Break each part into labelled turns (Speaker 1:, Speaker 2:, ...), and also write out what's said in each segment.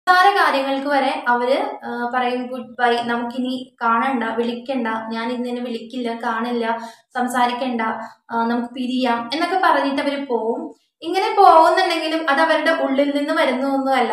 Speaker 1: നിസ്സാര കാര്യങ്ങൾക്ക് വരെ അവര് ആ, പറയും ഗുഡ് ബൈ നമുക്കിനി കാണണ്ട വിളിക്കണ്ട ഞാൻ ഇന്നിനെ വിളിക്കില്ല കാണില്ല സംസാരിക്കണ്ട ആ, നമുക്ക് പിരിയാം എന്നൊക്കെ പറഞ്ഞിട്ട് അവര് പോവും ഇങ്ങനെ പോകുന്നുണ്ടെങ്കിലും അത് അവരുടെ ഉള്ളിൽ നിന്ന് വരുന്നൊന്നുമല്ല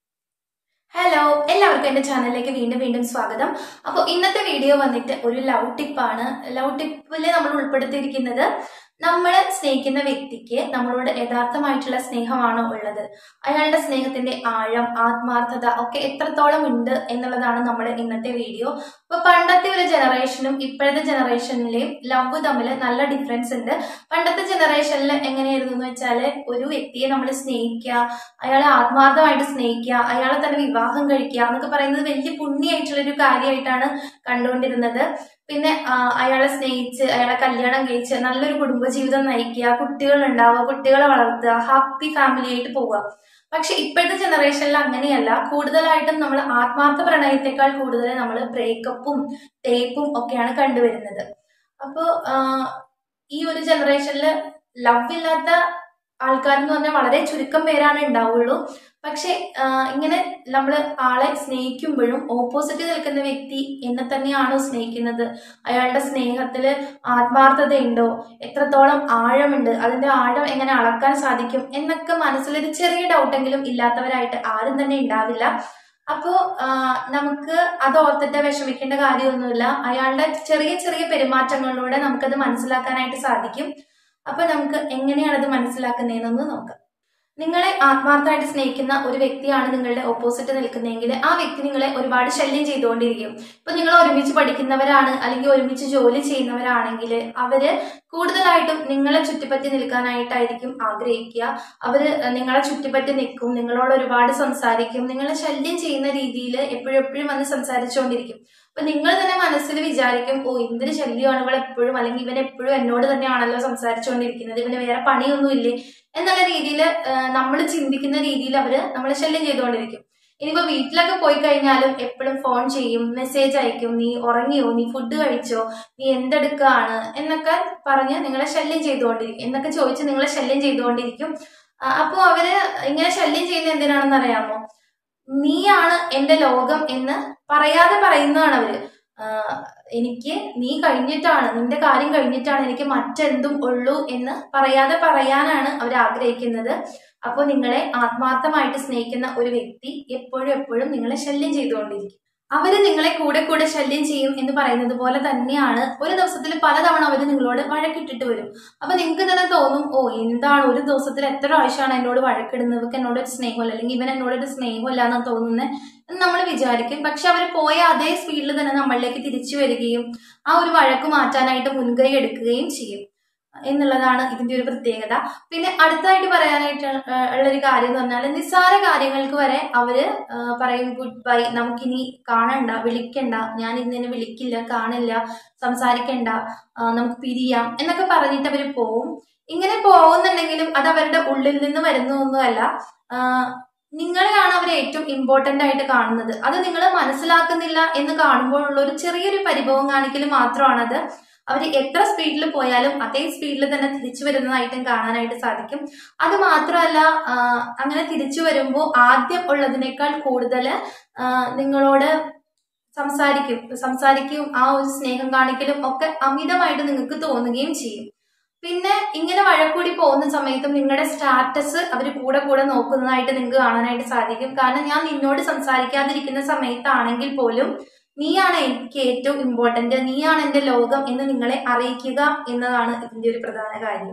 Speaker 1: ഹലോ എല്ലാവർക്കും എന്റെ ചാനലിലേക്ക് വീണ്ടും വീണ്ടും സ്വാഗതം അപ്പോൾ ഇന്നത്തെ വീഡിയോ വന്നിട്ട് ഒരു ലവ് ടിപ്പാണ് ലവ് ടിപ്പിൽ നമ്മൾ ഉൾപ്പെടുത്തിയിരിക്കുന്നത് നമ്മൾ സ്നേഹിക്കുന്ന വ്യക്തിക്ക് നമ്മളോട് യഥാർത്ഥമായിട്ടുള്ള സ്നേഹമാണോ ഉള്ളത് അയാളുടെ സ്നേഹത്തിന്റെ ആഴം ആത്മാർത്ഥത ഒക്കെ എത്രത്തോളം ഉണ്ട് എന്നുള്ളതാണ് നമ്മുടെ ഇന്നത്തെ വീഡിയോ അപ്പൊ പണ്ടത്തെ ഒരു ജനറേഷനും ഇപ്പോഴത്തെ ജനറേഷനിലെയും ലവ് തമ്മിൽ നല്ല ഡിഫറൻസ് ഉണ്ട് പണ്ടത്തെ ജനറേഷനിൽ എങ്ങനെയായിരുന്നു എന്ന് വെച്ചാല് ഒരു വ്യക്തിയെ നമ്മൾ സ്നേഹിക്കുക അയാളെ ആത്മാർത്ഥമായിട്ട് സ്നേഹിക്കുക അയാളെ തന്നെ വിവാഹം കഴിക്കുക എന്നൊക്കെ പറയുന്നത് വലിയ പുണ്യായിട്ടുള്ള ഒരു കാര്യമായിട്ടാണ് കണ്ടുകൊണ്ടിരുന്നത് പിന്നെ ആ, അയാളെ സ്നേഹിച്ച് അയാളെ കല്യാണം കഴിച്ച് നല്ലൊരു കുടുംബജീവിതം നയിക്കുക കുട്ടികൾ ഉണ്ടാവുക കുട്ടികളെ വളർത്തുക ഹാപ്പി ഫാമിലി ആയിട്ട് പോവുക പക്ഷെ ഇപ്പോഴത്തെ ജനറേഷനിൽ അങ്ങനെയല്ല കൂടുതലായിട്ടും നമ്മൾ ആത്മാർത്ഥ പ്രണയത്തെക്കാൾ കൂടുതൽ നമ്മൾ ബ്രേക്കപ്പും ടേപ്പും ഒക്കെയാണ് കണ്ടുവരുന്നത് അപ്പോൾ ഈ ഒരു ജനറേഷനിൽ ലവ് ഇല്ലാത്ത ആൾക്കാരെന്ന് പറഞ്ഞാൽ വളരെ ചുരുക്കം പേരാണ് ഉണ്ടാവുള്ളൂ പക്ഷെ ആ, ഇങ്ങനെ നമ്മൾ ആളെ സ്നേഹിക്കുമ്പോഴും ഓപ്പോസിറ്റ് നിൽക്കുന്ന വ്യക്തി എന്നെ തന്നെയാണോ സ്നേഹിക്കുന്നത് അയാളുടെ സ്നേഹത്തില് ആത്മാർത്ഥതയുണ്ടോ എത്രത്തോളം ആഴമുണ്ട് അതിന്റെ ആഴം എങ്ങനെ അളക്കാൻ സാധിക്കും എന്നൊക്കെ മനസ്സിലൊരു ചെറിയ ഡൗട്ടെങ്കിലും ഇല്ലാത്തവരായിട്ട് ആരും തന്നെ ഉണ്ടാവില്ല അപ്പോ ആ, നമുക്ക് അത് ഓർത്തിട്ട് വിഷമിക്കേണ്ട കാര്യമൊന്നുമില്ല അയാളുടെ ചെറിയ ചെറിയ പെരുമാറ്റങ്ങളിലൂടെ നമുക്കത് മനസ്സിലാക്കാനായിട്ട് സാധിക്കും അപ്പൊ നമുക്ക് എങ്ങനെയാണ് അത് മനസ്സിലാക്കുന്നതെന്നൊന്ന് നോക്കാം നിങ്ങളെ ആത്മാർത്ഥമായിട്ട് സ്നേഹിക്കുന്ന ഒരു വ്യക്തിയാണ് നിങ്ങളുടെ ഓപ്പോസിറ്റ് നിൽക്കുന്നതെങ്കിൽ ആ വ്യക്തി നിങ്ങളെ ഒരുപാട് ശല്യം ചെയ്തുകൊണ്ടിരിക്കും ഇപ്പൊ നിങ്ങൾ ഒരുമിച്ച് പഠിക്കുന്നവരാണ് അല്ലെങ്കിൽ ഒരുമിച്ച് ജോലി ചെയ്യുന്നവരാണെങ്കിൽ അവര് കൂടുതലായിട്ടും നിങ്ങളെ ചുറ്റിപ്പറ്റി നിൽക്കാനായിട്ടായിരിക്കും ആഗ്രഹിക്കുക അവര് നിങ്ങളെ ചുറ്റിപ്പറ്റി നിൽക്കും നിങ്ങളോട് ഒരുപാട് സംസാരിക്കും നിങ്ങളെ ശല്യം ചെയ്യുന്ന രീതിയിൽ എപ്പോഴും എപ്പോഴും വന്ന് സംസാരിച്ചുകൊണ്ടിരിക്കും അപ്പൊ നിങ്ങൾ തന്നെ മനസ്സിൽ വിചാരിക്കും ഓ എന്തൊരു ശല്യമാണ് ഇവൾ എപ്പോഴും അല്ലെങ്കിൽ ഇവൻ എപ്പോഴും എന്നോട് തന്നെയാണല്ലോ സംസാരിച്ചുകൊണ്ടിരിക്കുന്നത് ഇവന് വേറെ പണിയൊന്നും ഇല്ലേ എന്നുള്ള രീതിയിൽ നമ്മൾ ചിന്തിക്കുന്ന രീതിയിൽ അവര് നമ്മളെ ശല്യം ചെയ്തുകൊണ്ടിരിക്കും ഇനിയിപ്പോ വീട്ടിലൊക്കെ പോയി കഴിഞ്ഞാലും എപ്പോഴും ഫോൺ ചെയ്യും മെസ്സേജ് അയക്കും നീ ഉറങ്ങിയോ നീ ഫുഡ് കഴിച്ചോ നീ എന്തെടുക്കാണ് എന്നൊക്കെ പറഞ്ഞ് നിങ്ങളെ ശല്യം ചെയ്തുകൊണ്ടിരിക്കും എന്നൊക്കെ ചോദിച്ച് നിങ്ങളെ ശല്യം ചെയ്തുകൊണ്ടിരിക്കും അപ്പോൾ അവര് ഇങ്ങനെ ശല്യം ചെയ്യുന്നത് എന്തിനാണെന്ന് അറിയാമോ നീയാണ് എന്റെ ലോകം എന്ന് പറയാതെ പറയുന്നതാണ് അവര് ആഹ് എനിക്ക് നീ കഴിഞ്ഞിട്ടാണ് നിന്റെ കാര്യം കഴിഞ്ഞിട്ടാണ് എനിക്ക് മറ്റെന്തും ഉള്ളൂ എന്ന് പറയാതെ പറയാനാണ് അവർ ആഗ്രഹിക്കുന്നത് അപ്പോൾ നിങ്ങളെ ആത്മാർത്ഥമായിട്ട് സ്നേഹിക്കുന്ന ഒരു വ്യക്തി എപ്പോഴും എപ്പോഴും നിങ്ങളെ ശല്യം ചെയ്തുകൊണ്ടിരിക്കും അവര് നിങ്ങളെ കൂടെ കൂടെ ശല്യം ചെയ്യും എന്ന് പറയുന്നത് പോലെ തന്നെയാണ് ഒരു ദിവസത്തിൽ പലതവണ അവർ നിങ്ങളോട് വഴക്കിട്ടിട്ട് വരും അപ്പൊ നിങ്ങൾക്ക് തന്നെ തോന്നും ഓ എന്താണ് ഒരു ദിവസത്തിൽ എത്ര പ്രാവശ്യമാണ് എന്നോട് വഴക്കിടുന്നത് ഇവർക്ക് എന്നോട് ഒരു സ്നേഹമില്ല അല്ലെങ്കിൽ ഇവൻ എന്നോട് ഒരു സ്നേഹമില്ല എന്ന് തോന്നുന്നത് എന്ന് നമ്മൾ വിചാരിക്കും പക്ഷെ അവർ പോയ അതേ സ്പീഡിൽ തന്നെ നമ്മളിലേക്ക് തിരിച്ചു വരികയും ആ ഒരു വഴക്ക് മാറ്റാനായിട്ട് മുൻകൈ എടുക്കുകയും ചെയ്യും എന്നുള്ളതാണ് ഇതിന്റെ ഒരു പ്രത്യേകത പിന്നെ അടുത്തതായിട്ട് പറയാനായിട്ട് ഉള്ള ഒരു കാര്യം എന്ന് പറഞ്ഞാൽ നിസ്സാര കാര്യങ്ങൾക്ക് വരെ അവര് ആ, പറയും ഗുഡ് ബൈ നമുക്കിനി കാണണ്ട വിളിക്കണ്ട ഞാൻ ഇന്നിനെ വിളിക്കില്ല കാണില്ല സംസാരിക്കണ്ട ആ, നമുക്ക് പിരിയാം എന്നൊക്കെ പറഞ്ഞിട്ട് അവര് പോവും ഇങ്ങനെ പോകുന്നുണ്ടെങ്കിലും അത് അവരുടെ ഉള്ളിൽ നിന്ന് വരുന്നൊന്നുമല്ല ആ, നിങ്ങളെയാണ് അവർ ഏറ്റവും ഇമ്പോർട്ടന്റ് ആയിട്ട് കാണുന്നത് അത് നിങ്ങൾ മനസ്സിലാക്കുന്നില്ല എന്ന് കാണുമ്പോഴുള്ള ഒരു ചെറിയൊരു പരിഭവം കാണിക്കൽ മാത്രമാണത് അവർ എത്ര സ്പീഡിൽ പോയാലും അതേ സ്പീഡിൽ തന്നെ തിരിച്ചു വരുന്നതായിട്ടും കാണാനായിട്ട് സാധിക്കും അത് മാത്രമല്ല ആ, അങ്ങനെ തിരിച്ചു വരുമ്പോൾ ആദ്യം ഉള്ളതിനേക്കാൾ കൂടുതൽ നിങ്ങളോട് സംസാരിക്കും സംസാരിക്കും ആ ഒരു സ്നേഹം കാണിക്കലും ഒക്കെ അമിതമായിട്ട് നിങ്ങൾക്ക് തോന്നുകയും ചെയ്യും പിന്നെ ഇങ്ങനെ വഴക്കൂടി പോകുന്ന സമയത്തും നിങ്ങളുടെ സ്റ്റാറ്റസ് അവർ കൂടെ കൂടെ നോക്കുന്നതായിട്ട് നിങ്ങൾക്ക് കാണാനായിട്ട് സാധിക്കും കാരണം ഞാൻ നിന്നോട് സംസാരിക്കാതിരിക്കുന്ന സമയത്താണെങ്കിൽ പോലും നീയാണ് എനിക്ക് ഏറ്റവും ഇമ്പോർട്ടന്റ് നീയാണ് എന്റെ ലോകം എന്ന് നിങ്ങളെ അറിയിക്കുക എന്നതാണ് ഇതിന്റെ ഒരു പ്രധാന കാര്യം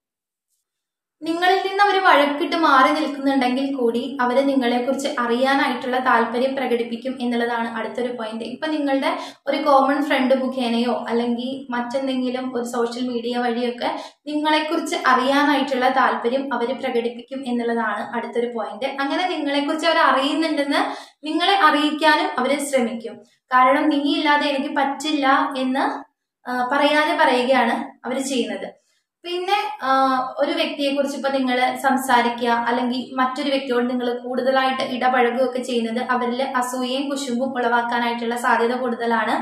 Speaker 1: നിങ്ങളിൽ നിന്ന് അവർ വഴക്കിട്ട് മാറി നിൽക്കുന്നുണ്ടെങ്കിൽ കൂടി അവര് നിങ്ങളെ കുറിച്ച് അറിയാനായിട്ടുള്ള താല്പര്യം പ്രകടിപ്പിക്കും എന്നുള്ളതാണ് അടുത്തൊരു പോയിന്റ് ഇപ്പൊ നിങ്ങളുടെ ഒരു കോമൺ ഫ്രണ്ട് മുഖേനയോ അല്ലെങ്കിൽ മറ്റെന്തെങ്കിലും ഒരു സോഷ്യൽ മീഡിയ വഴിയൊക്കെ നിങ്ങളെക്കുറിച്ച് അറിയാനായിട്ടുള്ള താല്പര്യം അവർ പ്രകടിപ്പിക്കും എന്നുള്ളതാണ് അടുത്തൊരു പോയിന്റ് അങ്ങനെ നിങ്ങളെക്കുറിച്ച് അവർ അറിയുന്നുണ്ടെന്ന് നിങ്ങളെ അറിയിക്കാനും അവർ ശ്രമിക്കും കാരണം നീ ഇല്ലാതെ എനിക്ക് പറ്റില്ല എന്ന് ആ, പറയാതെ പറയുകയാണ് അവർ ചെയ്യുന്നത് പിന്നെ ആ, ഒരു വ്യക്തിയെ കുറിച്ച് ഇപ്പൊ നിങ്ങൾ സംസാരിക്കുക അല്ലെങ്കിൽ മറ്റൊരു വ്യക്തിയോട് നിങ്ങൾ കൂടുതലായിട്ട് ഇടപഴകുകയൊക്കെ ചെയ്യുന്നത് അവരിൽ അസൂയയും കുശുമ്പും ഉളവാക്കാനായിട്ടുള്ള സാധ്യത കൂടുതലാണ്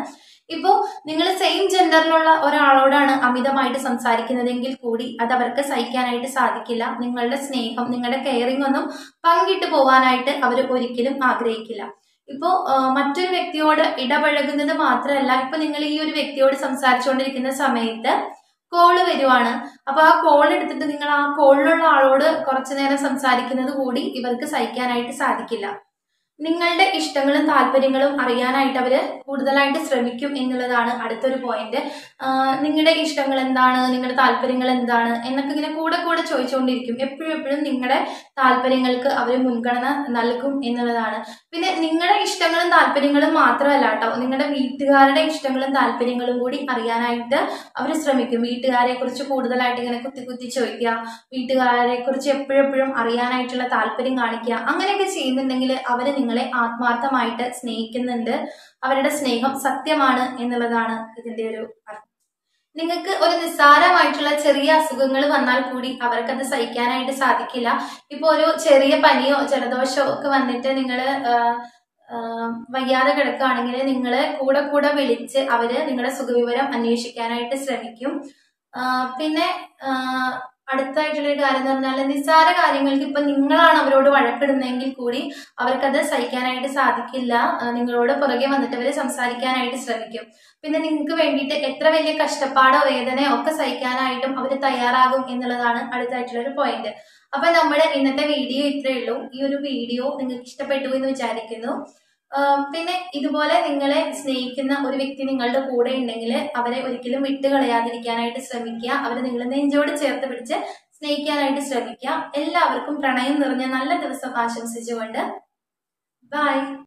Speaker 1: ഇപ്പോൾ നിങ്ങൾ സെയിം ജെൻഡറിലുള്ള ഒരാളോടാണ് അമിതമായിട്ട് സംസാരിക്കുന്നതെങ്കിൽ കൂടി അത് അവർക്ക് സഹിക്കാനായിട്ട് സാധിക്കില്ല നിങ്ങളുടെ സ്നേഹം നിങ്ങളുടെ കെയറിംഗ് ഒന്നും പങ്കിട്ട് പോവാനായിട്ട് അവർ ഒരിക്കലും ആഗ്രഹിക്കില്ല ഇപ്പോൾ മറ്റൊരു വ്യക്തിയോട് ഇടപഴകുന്നത് മാത്രമല്ല ഇപ്പൊ നിങ്ങൾ ഈ ഒരു വ്യക്തിയോട് സംസാരിച്ചുകൊണ്ടിരിക്കുന്ന സമയത്ത് കോള് വരുവാണ് അപ്പൊ ആ കോൾ എടുത്തിട്ട് നിങ്ങൾ ആ കോളിലുള്ള ആളോട് കുറച്ചു നേരം സംസാരിക്കുന്നത് കൂടി ഇവർക്ക് സഹിക്കാനായിട്ട് സാധിക്കില്ല നിങ്ങളുടെ ഇഷ്ടങ്ങളും താല്പര്യങ്ങളും അറിയാനായിട്ട് അവര് കൂടുതലായിട്ട് ശ്രമിക്കും എന്നുള്ളതാണ് അടുത്തൊരു പോയിന്റ് നിങ്ങളുടെ ഇഷ്ടങ്ങൾ എന്താണ് നിങ്ങളുടെ താല്പര്യങ്ങൾ എന്താണ് എന്നൊക്കെ ഇങ്ങനെ കൂടെ കൂടെ ചോദിച്ചുകൊണ്ടിരിക്കും എപ്പോഴും എപ്പോഴും നിങ്ങളുടെ താല്പര്യങ്ങൾക്ക് അവർ മുൻഗണന നൽകും എന്നുള്ളതാണ് പിന്നെ നിങ്ങളുടെ ഇഷ്ടങ്ങളും താല്പര്യങ്ങളും മാത്രമല്ല കേട്ടോ നിങ്ങളുടെ വീട്ടുകാരുടെ ഇഷ്ടങ്ങളും താല്പര്യങ്ങളും കൂടി അറിയാനായിട്ട് അവർ ശ്രമിക്കും വീട്ടുകാരെ കുറിച്ച് കൂടുതലായിട്ട് ഇങ്ങനെ കുത്തി കുത്തി ചോദിക്കുക വീട്ടുകാരെ കുറിച്ച് എപ്പോഴെപ്പോഴും അറിയാനായിട്ടുള്ള താല്പര്യം കാണിക്കുക അങ്ങനെയൊക്കെ ചെയ്യുന്നുണ്ടെങ്കിൽ അവർ നിങ്ങളെ ആത്മാർത്ഥമായിട്ട് സ്നേഹിക്കുന്നുണ്ട് അവരുടെ സ്നേഹം സത്യമാണ് എന്നുള്ളതാണ് ഇതിന്റെ ഒരു അർത്ഥം നിങ്ങൾക്ക് ഒരു നിസ്സാരമായിട്ടുള്ള ചെറിയ അസുഖങ്ങൾ വന്നാൽ കൂടി അവർക്കത് സഹിക്കാനായിട്ട് സാധിക്കില്ല ഇപ്പോൾ ഒരു ചെറിയ പനിയോ ജലദോഷമോ ഒക്കെ വന്നിട്ട് നിങ്ങൾ വയ്യാതെ കിടക്കുകയാണെങ്കിൽ നിങ്ങൾ കൂടെ കൂടെ വിളിച്ച് അവര് നിങ്ങളുടെ സുഖവിവരം അന്വേഷിക്കാനായിട്ട് ശ്രമിക്കും പിന്നെ അടുത്തായിട്ടുള്ള ഒരു കാര്യം എന്ന് പറഞ്ഞാൽ നിസ്സാര കാര്യങ്ങൾക്ക് ഇപ്പൊ നിങ്ങളാണ് അവരോട് വഴക്കിടുന്നതെങ്കിൽ കൂടി അവർക്കത് സഹിക്കാനായിട്ട് സാധിക്കില്ല നിങ്ങളോട് പുറകെ വന്നിട്ട് അവര് സംസാരിക്കാനായിട്ട് ശ്രമിക്കും പിന്നെ നിങ്ങൾക്ക് വേണ്ടിയിട്ട് എത്ര വലിയ കഷ്ടപ്പാടോ വേദനയോ ഒക്കെ സഹിക്കാനായിട്ടും അവർ തയ്യാറാകും എന്നുള്ളതാണ് അടുത്തായിട്ടുള്ള ഒരു പോയിന്റ് അപ്പൊ നമ്മുടെ ഇന്നത്തെ വീഡിയോ ഇത്രയേ ഉള്ളൂ ഈ ഒരു വീഡിയോ നിങ്ങൾക്ക് ഇഷ്ടപ്പെട്ടു എന്ന് വിചാരിക്കുന്നു പിന്നെ ഇതുപോലെ നിങ്ങളെ സ്നേഹിക്കുന്ന ഒരു വ്യക്തി നിങ്ങളുടെ കൂടെ ഉണ്ടെങ്കിൽ അവരെ ഒരിക്കലും വിട്ടുകളയാതിരിക്കാനായിട്ട് ശ്രമിക്കുക അവരെ നിങ്ങൾ നെഞ്ചോട് ചേർത്ത് പിടിച്ച് സ്നേഹിക്കാനായിട്ട് ശ്രമിക്കുക എല്ലാവർക്കും പ്രണയം നിറഞ്ഞ നല്ല ദിവസം ആശംസിച്ചുകൊണ്ട് ബൈ